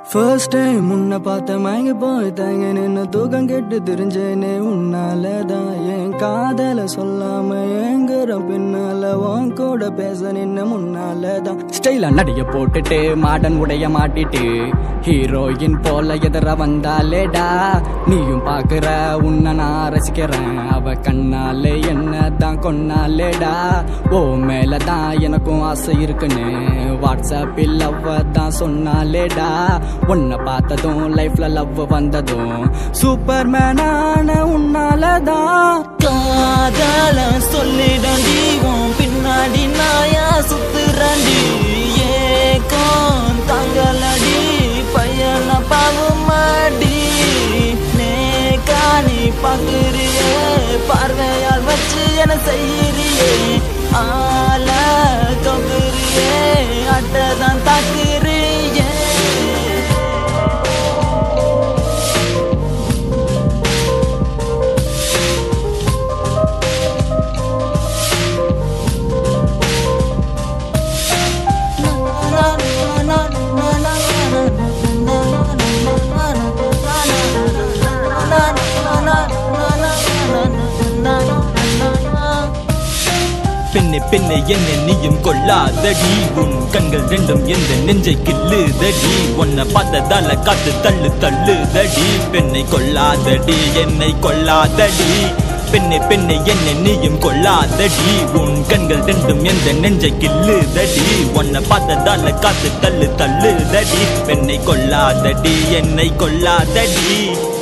first time முன்ன பார்த்த மயங்கி போய் தங்க நின்று தூக்கம் கெட்டு தெரிஞ்சேனே உன்னாலதான் என் காதல சொல்லாம எங்குற பின்னால உன் கூட பேச நின்ன முன்னாலதான் ஸ்டைலா நடைய போட்டுட்டு மாடன் உடைய மாட்டிட்டு ஹீரோயின் போல எதிர வந்தாலேடா நீயும் பாக்குற உன்னை நான் ரசிக்கிறேன் அவ கண்ணாலே என்னதான் கொன்னாலேடா ஓ மேலதான் எனக்கும் ஆசை இருக்குன்னு வாட்ஸ்அப்பில் லவ் தான் சொன்னாலேடா உன்னை பார்த்ததும் லைஃப்ல லவ் வந்ததும் சூப்பர் மேனான உன்னாலதான் காதல சொல்லிடண்டி உன் பின்னாடி நாயா சுத்துறண்டி ஏக்கம் தாங்கலடி பையன பாகுமாடி நேக்காணி பாக்குறியே பார்வையால் வச்சு என செய்யறியே ஆல தொகுறியே அட்டதான் தாக்குறியே பெண்ணே பெண்ணே என்ன நீயும் கொள்ளாதடி உன் கண்கள் ரெண்டும் எந்த நெஞ்சை கிள்ளுதடி உன்னை பார்த்ததால காத்து தள்ளு தள்ளுதடி பெண்ணை கொள்ளாதடி என்னை கொள்ளாதடி பெண்ணே பெண்ணே என்ன நீயும் கொள்ளாதடி உன் கண்கள் ரெண்டும் எந்த நெஞ்சை கிள்ளுதடி உன்னை பார்த்ததால காத்து தள்ளு தள்ளுதடி பெண்ணை கொள்ளாதடி என்னை கொள்ளாதடி